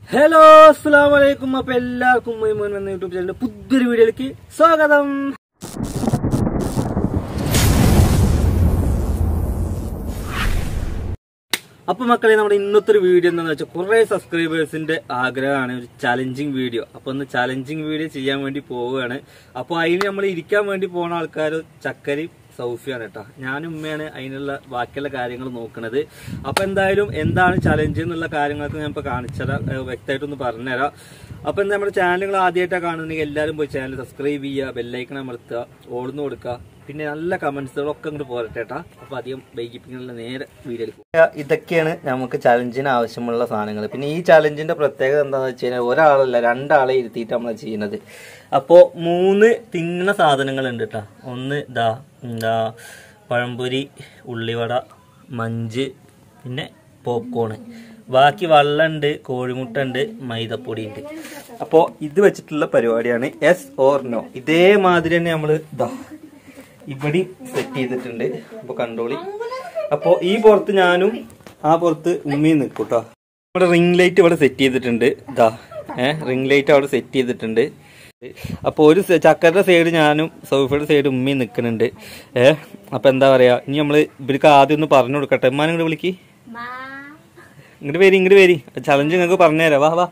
Hello അസ്സാം വലൈക്കും അപ്പൊ എല്ലാവർക്കും മൈമോൻ എന്ന യൂട്യൂബ് ചാനലിന്റെ പുതിയൊരു വീഡിയോയിലേക്ക് സ്വാഗതം അപ്പൊ മക്കളെ നമ്മുടെ ഇന്നത്തെ ഒരു വീഡിയോ എന്താണെന്ന് വെച്ചാൽ കുറെ സബ്സ്ക്രൈബേഴ്സിന്റെ ആഗ്രഹമാണ് ഒരു ചലഞ്ചിങ് വീഡിയോ അപ്പൊ ഒന്ന് ചലഞ്ചിങ് വീഡിയോ ചെയ്യാൻ വേണ്ടി പോവുകയാണ് അപ്പൊ അതിന് നമ്മൾ ഇരിക്കാൻ വേണ്ടി പോണ ആൾക്കാർ ചക്കരി സൗഫിയാണ് കേട്ടോ ഞാനും ഉമ്മയാണ് അതിനുള്ള ബാക്കിയുള്ള കാര്യങ്ങൾ നോക്കുന്നത് അപ്പൊ എന്തായാലും എന്താണ് ചലഞ്ച് എന്നുള്ള കാര്യങ്ങളൊക്കെ ഞാൻ ഇപ്പൊ കാണിച്ചുതരാം ഏഹ് വ്യക്തമായിട്ടൊന്ന് പറഞ്ഞുതരാം അപ്പൊ എന്താ നമ്മുടെ ചാനലുകൾ ആദ്യമായിട്ടാണ് കാണുന്നുണ്ടെങ്കിൽ എല്ലാവരും പോയി ചാനൽ സബ്സ്ക്രൈബ് ചെയ്യുക ബെല്ലൈക്കൺ അമർത്തുക ഓടുന്നു കൊടുക്കുക പിന്നെ നല്ല കമന്റ്സുകളൊക്കെ അങ്ങോട്ട് പോരട്ടെ കേട്ടാ അപ്പൊ അധികം വൈകിപ്പിക്കുന്ന നേരെ വീഡിയോ ഇതൊക്കെയാണ് നമുക്ക് ചലഞ്ചിന് ആവശ്യമുള്ള സാധനങ്ങൾ പിന്നെ ഈ ചലഞ്ചിന്റെ പ്രത്യേകത എന്താണെന്ന് വെച്ച് കഴിഞ്ഞാൽ ഒരാളല്ല രണ്ടാളെ ഇരുത്തിയിട്ട് നമ്മൾ ചെയ്യുന്നത് അപ്പോ മൂന്ന് തിന്നുന്ന സാധനങ്ങളുണ്ട് കേട്ടാ ഒന്ന് ഇതാ എന്താ പഴംപൊരി ഉള്ളിവട മഞ്ച് പിന്നെ പോപ്കോണ് ബാക്കി വെള്ളമുണ്ട് കോഴിമുട്ട ഉണ്ട് മൈദപ്പൊടി ഉണ്ട് അപ്പോൾ ഇത് വെച്ചിട്ടുള്ള പരിപാടിയാണ് എസ് ഓർ നോ ഇതേമാതിരി തന്നെ നമ്മൾ ഇതാ ഇവിടെ സെറ്റ് ചെയ്തിട്ടുണ്ട് അപ്പൊ കണ്ടോളി അപ്പോ ഈ പുറത്ത് ഞാനും ആ പുറത്ത് ഉമ്മയും നിൽക്കും കേട്ടോ നമ്മുടെ റിംഗ് ലൈറ്റ് ഇവിടെ സെറ്റ് ചെയ്തിട്ടുണ്ട് ഇതാ ഏഹ് റിംഗ് ലൈറ്റ് അവിടെ സെറ്റ് ചെയ്തിട്ടുണ്ട് അപ്പൊ ഒരു സ- ചക്കരുടെ സൈഡ് ഞാനും സൗഫയുടെ സൈഡ് ഉമ്മയും നിൽക്കുന്നുണ്ട് ഏഹ് അപ്പൊ എന്താ പറയാ ഇനി നമ്മള് ഇവർക്ക് ആദ്യം ഒന്ന് പറഞ്ഞു കൊടുക്കട്ടെ ഉമ്മാനെ ഇങ്ങോട്ട് വിളിക്ക് ഇങ്ങോട്ട് വരി ഇങ്ങോട്ട് വരി ചലഞ്ച് നിങ്ങൾക്ക് പറഞ്ഞുതരാം വാ വാ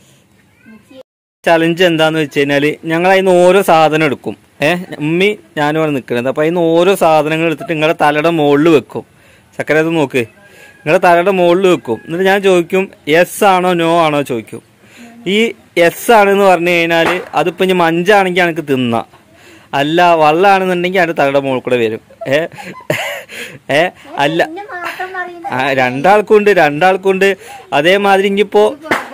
ചലഞ്ച് എന്താന്ന് വെച്ച് കഴിഞ്ഞാല് ഞങ്ങൾ അതിന് ഓരോ സാധനം എടുക്കും ഏഹ് ഉമ്മി ഞാനും അവിടെ നിൽക്കുന്നത് അപ്പൊ അതിന് ഓരോ സാധനങ്ങൾ എടുത്തിട്ട് നിങ്ങളുടെ തലയുടെ മുകളിൽ വെക്കും ചക്കര അത് നോക്ക് നിങ്ങളുടെ തലയുടെ മുകളിൽ വെക്കും എന്നിട്ട് ഞാൻ ചോദിക്കും യെസ് ആണോ നോ ആണോ ചോദിക്കും ഈ യെസ് ആണെന്ന് പറഞ്ഞു കഴിഞ്ഞാല് അതിപ്പോ ഇനി മഞ്ചാണെങ്കിൽ എനിക്ക് തിന്നാം അല്ല വള്ളാണെന്നുണ്ടെങ്കിൽ അതിന്റെ തലയുടെ മുകളിൽ കൂടെ വരും ഏ ഏ അല്ല ആ രണ്ടാൾക്കും ഉണ്ട് രണ്ടാൾക്കും ഉണ്ട് അതേമാതിരി ഇനിയിപ്പോ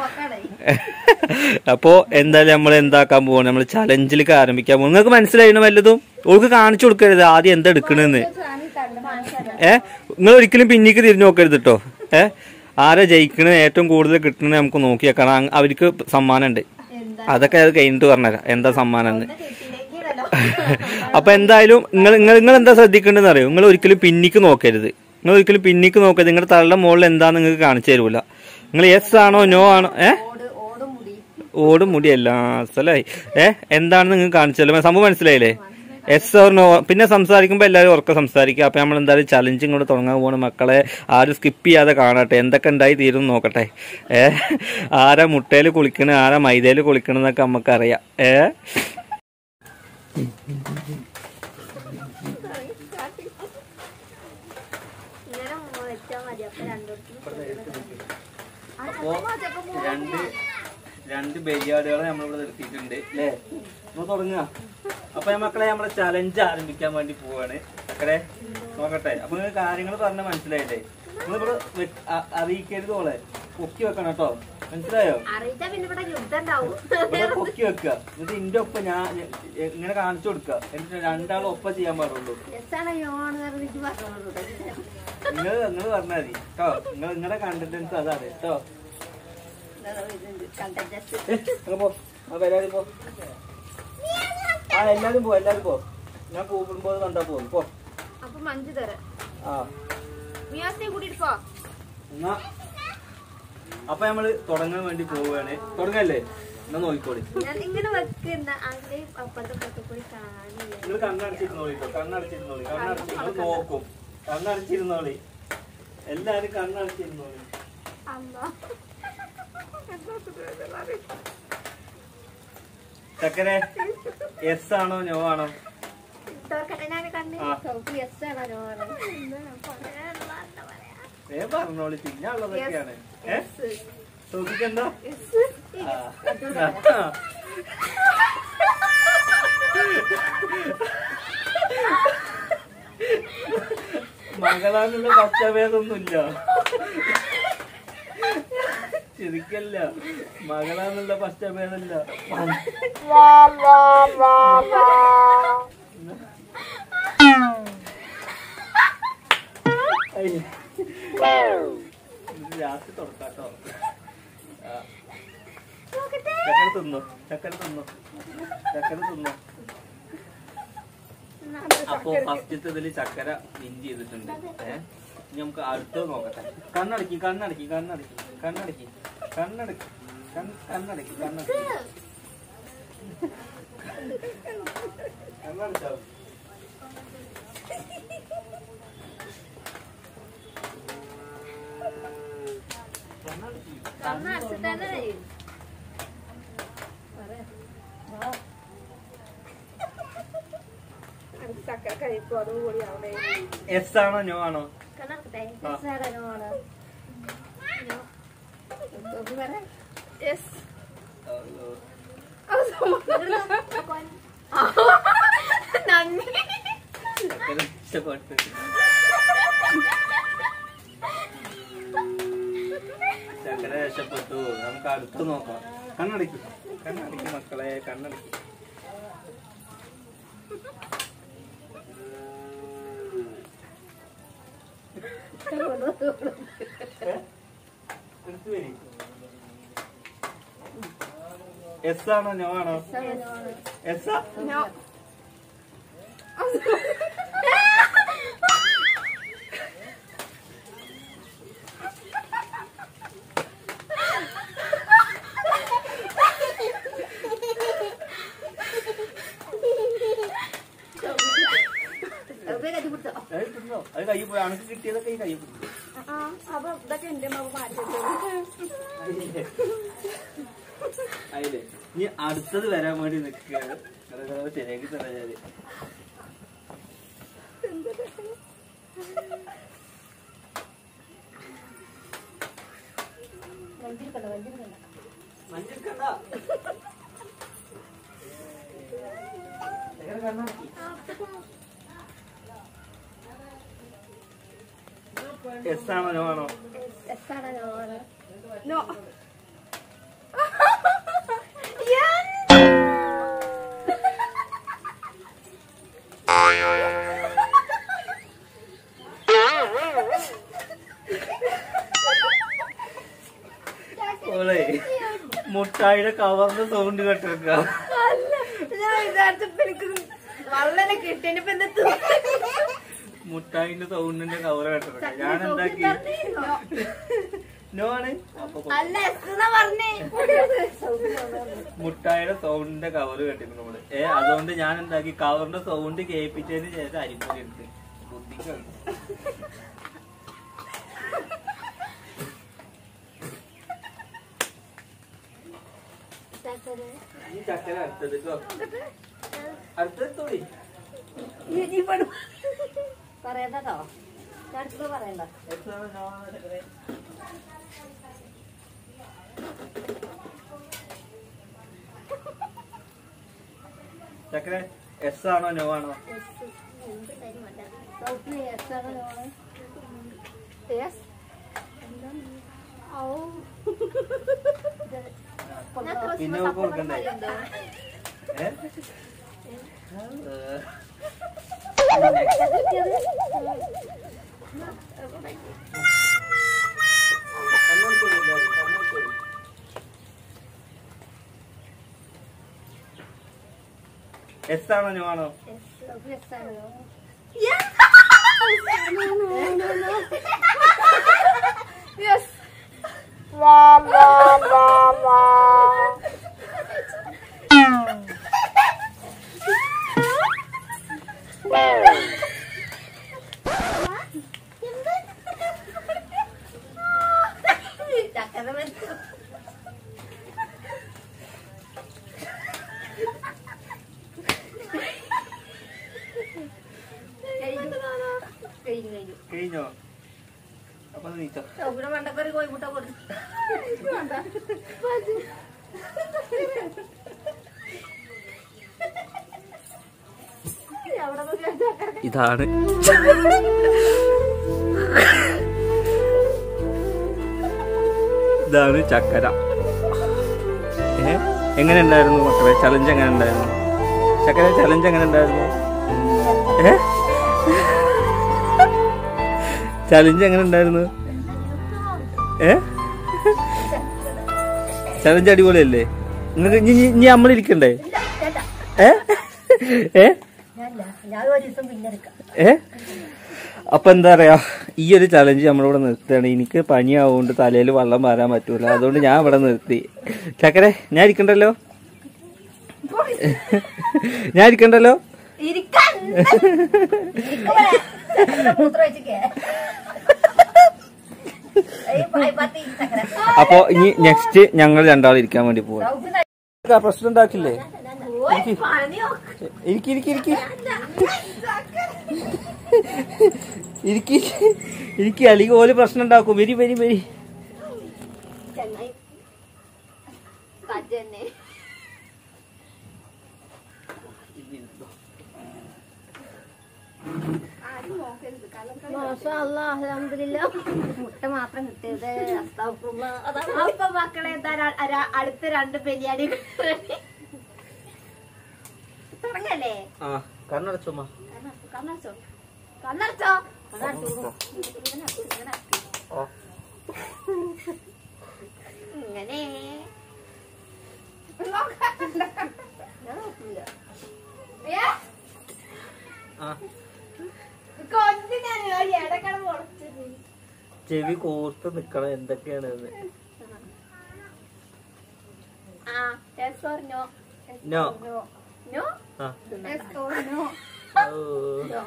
അപ്പോ എന്തായാലും നമ്മൾ എന്താക്കാൻ പോവാണ് നമ്മൾ ചലഞ്ചിലേക്ക് ആരംഭിക്കാൻ പോകും നിങ്ങൾക്ക് മനസ്സിലായിരുന്നു വല്ലതും ഓൾക്ക് കാണിച്ചു കൊടുക്കരുത് ആദ്യം എന്താ എടുക്കണെന്ന് ഏ നിങ്ങൾ ഒരിക്കലും പിന്നീക്ക് തിരിഞ്ഞു നോക്കരുത് കേട്ടോ ഏ ആരാ ജയിക്കണത് ഏറ്റവും കൂടുതൽ കിട്ടണത് നമുക്ക് നോക്കി വെക്കണം അങ് അവർക്ക് സമ്മാനം ഉണ്ട് അതൊക്കെ അത് കഴിഞ്ഞിട്ട് പറഞ്ഞുതരാം എന്താ സമ്മാനം എന്ന് അപ്പൊ എന്തായാലും നിങ്ങൾ നിങ്ങൾ നിങ്ങൾ എന്താ ശ്രദ്ധിക്കേണ്ടതെന്ന് അറിയോ നിങ്ങൾ ഒരിക്കലും പിന്നിക്ക് നോക്കരുത് നിങ്ങൾ ഒരിക്കലും പിന്നിക്ക് നോക്കരുത് നിങ്ങളുടെ തലയുടെ മുകളിൽ എന്താന്ന് നിങ്ങൾക്ക് കാണിച്ചു തരൂല നിങ്ങൾ യെസ് ആണോ നോ ആണോ ഏ ഓട് മുടിയല്ല അസലായി ഏ എന്താണെന്ന് നിങ്ങൾക്ക് കാണിച്ചല്ലോ സംഭവം മനസ്സിലായില്ലേ എസ് ഓർ നോ പിന്നെ സംസാരിക്കുമ്പോൾ എല്ലാവരും ഉറക്കം സംസാരിക്കുക അപ്പൊ നമ്മൾ എന്തായാലും ചലഞ്ച് ഇങ്ങോട്ട് തുടങ്ങാൻ പോണ മക്കളെ ആരും സ്കിപ്പ് ചെയ്യാതെ കാണട്ടെ എന്തൊക്കെ ഉണ്ടായി തീരും നോക്കട്ടെ ഏ ആരാ മുട്ടയിൽ കുളിക്കണ ആരാ മൈദയിൽ കുളിക്കണെന്നൊക്കെ നമുക്കറിയാം ഏ അപ്പോ രണ്ട് രണ്ട് ബലിയാടുകളെ നമ്മളിവിടെ നിർത്തിയിട്ടുണ്ട് അല്ലേ നമ്മൾ തുടങ്ങുക അപ്പൊ ഞാൻ മക്കളെ നമ്മളെ ചലഞ്ച് ആരംഭിക്കാൻ വേണ്ടി പോവാണ് മക്കളെ നോക്കട്ടെ അപ്പൊ നിങ്ങൾ കാര്യങ്ങൾ പറഞ്ഞ മനസ്സിലായില്ലേ നിങ്ങളിവിടെ വെ- അ- അറിയിക്കരുത് ഓളെ പൊക്കി വെക്കണം കേട്ടോ മനസ്സിലായോ അറിയിച്ചാ പിന്നെ ഇവിടെ യുദ്ധം ഉണ്ടാവും ഇവിടെ പൊക്കി വെക്കുക എന്നിട്ട് ഇന്റെ ഒപ്പം ഞാൻ ഞാൻ- ഇങ്ങനെ കാണിച്ചു കൊടുക്കുക എന്നിട്ട് രണ്ടാളും ഒപ്പം ചെയ്യാൻ പാടുള്ളൂ എസ്സാണ് യോണ് പറഞ്ഞിട്ട് പറഞ്ഞോളൂ നിങ്ങൾ നിങ്ങൾ പറഞ്ഞാൽ മതി കേട്ടോ നിങ്ങൾ നിങ്ങളുടെ കണ്ടന്റൻസ് അതാണ് കേട്ടോ കണ്ടസ്റ്റ് ഏ, അങ്ങ് പോ അപ്പൊ എല്ലാരും പോ ആ എല്ലാരും പോ എല്ലാരും പോ ഞാൻ കൂടുമ്പോ കണ്ടാ പോകും പോ അപ്പൊ മഞ്ജു തരാം ആ മിയാസിനെ കൂട്ടിട്ട് പോ എന്നാ അപ്പൊ നമ്മള് തുടങ്ങാൻ വേണ്ടി പോവുകയാണ് തുടങ്ങല്ലേ എന്നാ നോക്കിക്കോളി ഞാൻ ഇങ്ങനെ വെക്കുന്ന അങ്ങനെ അപ്പത്തെ പത്ത് കൂടി കാണില്ല നിങ്ങൾ കണ്ണടച്ചിരുന്നോളി കേട്ടോ കണ്ണടച്ചിരുന്നോളി കണ്ണടച്ച് നിങ്ങൾ നോക്കും കണ്ണടച്ചിരുന്നോളി എല്ലാരും കണ്ണടച്ചിരുന്നോളി അമ്മ ചക്കരെ എസ് ആണോ നോ ആണോ തോർക്കട്ടെ ഞാൻ കണ്ണ് ആ. സൗക്ക് എസ് ആണോ യോണ് ഏ പറഞ്ഞോളി പിന്നെ ഉള്ളതൊക്കെയാണ് ഏ നോക്കിക്കെന്താ ആ. ആ. മകളാന്നുള്ള പച്ചഭേദമൊന്നുമില്ല ശരിക്കല്ല മകളാന്നുള്ള പശ്ചാഭേദമല്ല രാത്രി തുറക്കാട്ടോ ആ. ചക്കര തിന്നോ ചക്കര തിന്നോ ചക്കര തിന്നോ അപ്പോ ഫസ്റ്റത്തെ ഇതില് ചക്കര വിൻ ചെയ്തിട്ടുണ്ട് ഏഹ് ഇനി നമുക്ക് അടുത്തത് നോക്കട്ടെ കണ്ണടക്കി കണ്ണടക്കി കണ്ണടക്കി കണ്ണടക്കി കണ്ണടക്കി കണ്ണ് കണ്ണടക്കി കണ്ണടക്കി കണ്ണടച്ചോ കണ്ണടക്കി കണ്ണ് അടച്ചിട്ട് തന്നെ ചെയ്യും. എസ് ആണോ നോ ആണോ കണ്ണടക്കട്ടെ? ആ. സാധനമാണ്. Yes. നന്ദി രക്ഷപ്പെട്ടു ചക്കര രക്ഷപ്പെട്ടു നമുക്ക് അടുത്ത് നോക്കാം കണ്ണടയ്ക്കും കണ്ണടയ്ക്കും മക്കളെ കണ്ണടയ്ക്കും എസ് ആണോ നോ ആണോ എസ് No. അത് കൈ പോയി അണക്ക് കിട്ടിയതൊക്കെ ഈ കൈ പിടിച്ചു ആ, അപ്പൊ ഇതൊക്കെ എന്റെ മാവ് മാറ്റി അതില് ഇനി അടുത്തത് വരാൻ വേണ്ടി നിൽക്കുകയാണ് അതൊക്കെ ശരിയാക്കി തരാം ഞാൻ മഞ്ഞക്കണ്ട എങ്ങനെ കണ്ണാക്കി എസ് ആണോ നോ ആണോ നോ ഓളെ മുട്ടായിയുടെ കവറിന്റെ സൗണ്ട് കേട്ടിരിക്ക അല്ല ഞാൻ വിചാരിച്ചപ്പോ എനിക്ക് വളരെ കിട്ടിയപ്പോ എന്താ മുട്ടായിന്റെ സൗണ്ടിന്റെ കവർ കേട്ടിരിക്ക ഞാൻ എന്താക്കി നോ ആണ് അപ്പൊ അല്ല എന്നാ പറഞ്ഞേ മുട്ടായിയുടെ സൗണ്ടിന്റെ കവർ കേട്ടിരുന്നു നമ്മള് ഏ അതുകൊണ്ട് ഞാൻ എന്താക്കി കവറിന്റെ സൗണ്ട് കേൾപ്പിച്ചതിന് ശേഷം അരിപ്പൊടി എടുത്ത് ബുദ്ധിക്കാണ് ഈ ചക്കര അടുത്തത് കേട്ടോ അടുത്തത് തോടി പറയണ്ടോ അടുത്തത് പറയണ്ട ചക്കര എസ് ആണോ നോ ആണോ സൗത്ത് എത്ര യെസ് ഔ ഞാൻ പിന്നെ ക്രിസ്മസ് അവൾക്ക് കൊടുക്കണ്ടേ ഉണ്ടോ ഏ? കണ്ണോടിക്കോളൂ, കണ്ണോടിക്കോളൂ. എസ് ആണോ നോ ആണോ യെസ് കഴിഞ്ഞോ അപ്പൊ നീച്ചോ ഇവിടെ മണ്ടക്കൊരു കോഴിമുട്ട കൊടുത്തു ഇതാണ് ഇതാണ് ചക്കര ഏ എങ്ങനെ ഉണ്ടായിരുന്നു മക്കളെ ചലഞ്ച് എങ്ങനെ ഉണ്ടായിരുന്നു ചക്കര ചലഞ്ച് എങ്ങനെ ഉണ്ടായിരുന്നു ഏ ചലഞ്ച് എങ്ങനെ ഉണ്ടായിരുന്നു ഏ ചലഞ്ച് അടിപൊളിയല്ലേ നിങ്ങൾക്ക് ഇനി ഇനി നമ്മളിരിക്കണ്ടേ ഏ ഏ ഞാൻ ഒരു ദിവസം പിന്നെ എടുക്കാം ഏ അപ്പൊ എന്താ പറയാ ഈ ഒരു ചലഞ്ച് നമ്മളിവിടെ നിർത്തുകയാണ് എനിക്ക് പനിയാവുകൊണ്ട് തലയിൽ വെള്ളം വരാൻ പറ്റൂല അതുകൊണ്ട് ഞാൻ ഇവിടെ നിർത്തി ചക്കരെ ഞാൻ ഇരിക്കണ്ടല്ലോ ഞാൻ ഇരിക്കണ്ടല്ലോ ഇരിക്കാൻ ഇരിക്കുമ്പോഴേ ചക്കര മൂത്രം ഒഴിച്ചിക്കേ. ഏയ് പായ് പാത്തി ചക്കര. അപ്പൊ ഇനി നെക്സ്റ്റ് ഞങ്ങൾ രണ്ടാളും ഇരിക്കാൻ വേണ്ടി പോവാം സൗജന്യ- പ്രശ്നം ഉണ്ടാക്കില്ലേ ഓയ് പണിയോ. ഇരിക്കി ഇരിക്കി ഇരിക്കി ഇരിക്കി ഇരിക്കി അല്ലെങ്കിൽ ഓല് പ്രശ്നം ഉണ്ടാക്കും വരി വരി വരി ചങ്ങായി. കജ്ജന്നെ. മാഷാ അല്ലാ, അൽഹംദുലില്ലാ. മുട്ട മാത്രം കിട്ടിയത് അസ്തഗ്ഫിറുല്ലാ. അതാണ് അപ്പൊ മക്കളെ എന്താ ര- ര- അടുത്ത രണ്ട് ബിരിയാണി തുടങ്ങല്ലേ ആ കണ്ണടച്ചുമ്മ കണ്ണടച്ചോ കണ്ണടച്ചോ കണ്ണടച്ചോ ഇങ്ങനെ ആ ഇടക്കണം മുളച്ചത് ചെവി കോർത്ത് നിക്കണം എന്തൊക്കെയാണ് ആ yes or no Yes No. or no no ആ yes or no ഓ. no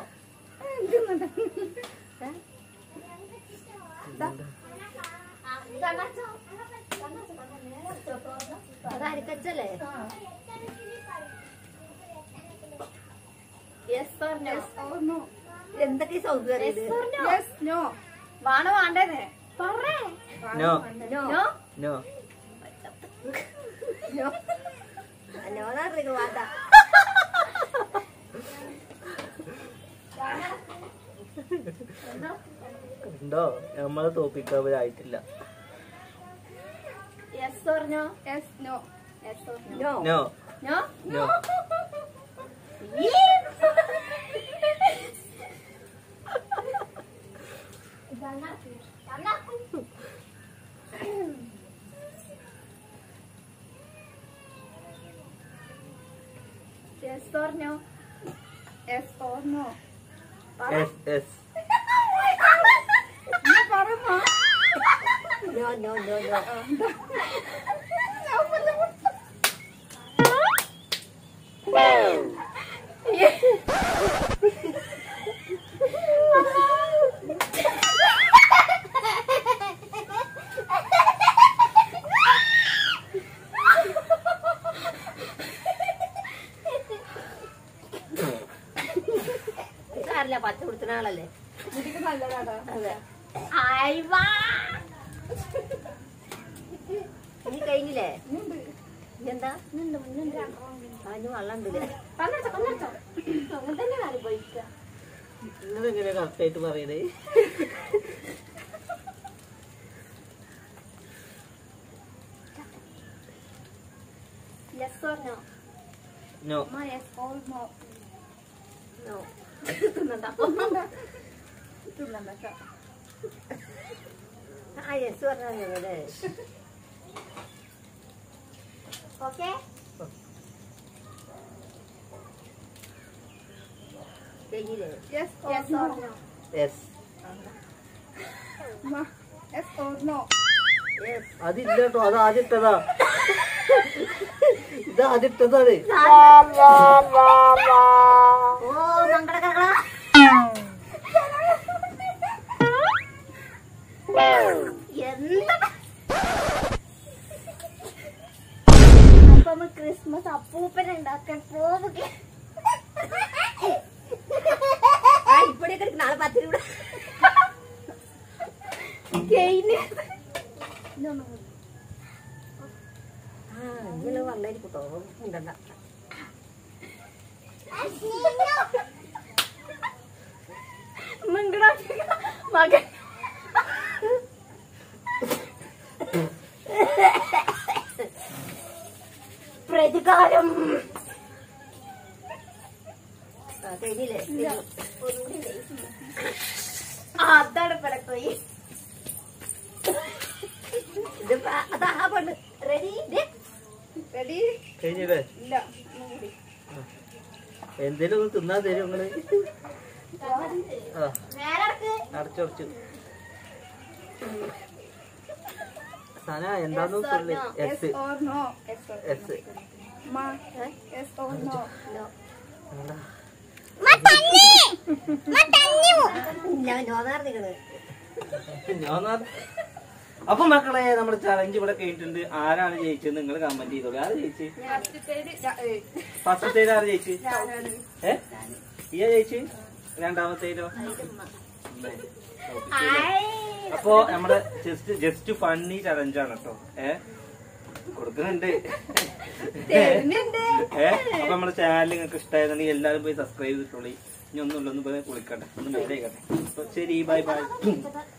അതായിരിക്കച്ചല്ലേ യെസ് ഓർ നോ no. എന്തൊക്കെ സൗകര്യം Yes or no? Yes, no. വേണോ വേണ്ടേ പറേ നോ നോ നോ നോ നോന്നറിയ വേണ്ട ഉണ്ടോ നമ്മളെ തോപ്പിക്കാവരായിട്ടില്ല yes or no Yes, no. Yes or no no no no Yes or no? Yes or no? Yes yes നീ പറയുമോ? നോ നോ നോ നോ സാറില്ല പച്ച കൊടുക്കുന്ന ആളല്ലേ നിനക്ക് നല്ലതാടാ. അതെ അയവാ ഇനി കഴിഞ്ഞില്ലേ ഇനിയുണ്ട്. ഇതെന്താ ഇനിയുണ്ട്, ഇനിയുണ്ട്. അതിന് വെള്ളം ഉണ്ടല്ലേ കണ്ണടച്ചോ, കണ്ണടച്ചോ. അങ്ങനെ തന്നെ കാര്യം പോയിക്ക. നിങ്ങളെങ്ങനെ കറക്റ്റായിട്ട് പറയണേ Yes or no? നോ അമ്മ, yes or no? No. തിന്നണ്ട. തിന്നണ്ട കേട്ടോ. ആ യെസ് പറഞ്ഞല്ലേ ഓക്കെ കഴിഞ്ഞില്ലേ Yes or no? എസ് അമ്മ, yes or no? യെസ് അതില്ല കേട്ടോ അത് ആദ്യത്തതാ ഇത് ആദ്യത്തതാണ് ഓ മംഗളകരകള എന്താ അപ്പൊ നമ്മ ക്രിസ്മസ് അപ്പൂപ്പൻ ഉണ്ടാക്കാൻ പോവുക ആ ഇപ്പഴേക്ക് നാളെ പത്ത് രൂപ കഴിഞ്ഞ് ആ ഇങ്ങനെ വെള്ളരിക്കട്ടോ ഉണ്ടണ്ട മകൻ പ്രതികാരം ആ, കഴിഞ്ഞില്ലേ ആ, അതാണ് പിടക്കോയി ഇത് പ- അതാ ആ പെണ്ണ് റെഡി Ready? കഴിഞ്ഞില്ലേ ഇല്ല. ഒന്നും കൂടി. എന്തേലും ഒന്ന് തിന്നാ തരും നിങ്ങള് ആ നേരെ ഇറക്ക്. അടച്ചുറച്ചു സന എന്താന്ന് சொல்லு എസ് എസ് എന്താ ഞാൻ നോന്നാർന്നിക്കണ് ഞാൻ അപ്പൊ മക്കളെ നമ്മുടെ ചലഞ്ച് ഇവിടെ കഴിഞ്ഞിട്ടുണ്ട് ആരാണ് ജയിച്ചത് നിങ്ങൾ കമന്റ് ചെയ്തോളൂ ആര് ജയിച്ചു ഫസ്റ്റത്തേത് ആര് ജയിച്ചു ഏ ഇയാ ജയിച്ചു രണ്ടാമത്തേലോ ഉമ്മേ. ഓക്കേ. അപ്പൊ നമ്മുടെ ജസ്റ്റ് ജസ്റ്റ് ഫണ്ണി ചലഞ്ചാണ് കേട്ടോ ഏ കൊടുക്കുന്നുണ്ട് ഏ അപ്പൊ നമ്മുടെ ചാനൽ നിങ്ങൾക്ക് ഇഷ്ടമായിരുന്നെങ്കിൽ എല്ലാവരും പോയി സബ്സ്ക്രൈബ് ചെയ്തിട്ടുള്ളൂ ഇനി ഒന്നുമില്ല ഒന്ന് പോയി കുളിക്കട്ടെ ഒന്ന് മെയിലായിക്കട്ടെ അപ്പൊ ശരി ബൈ ബൈ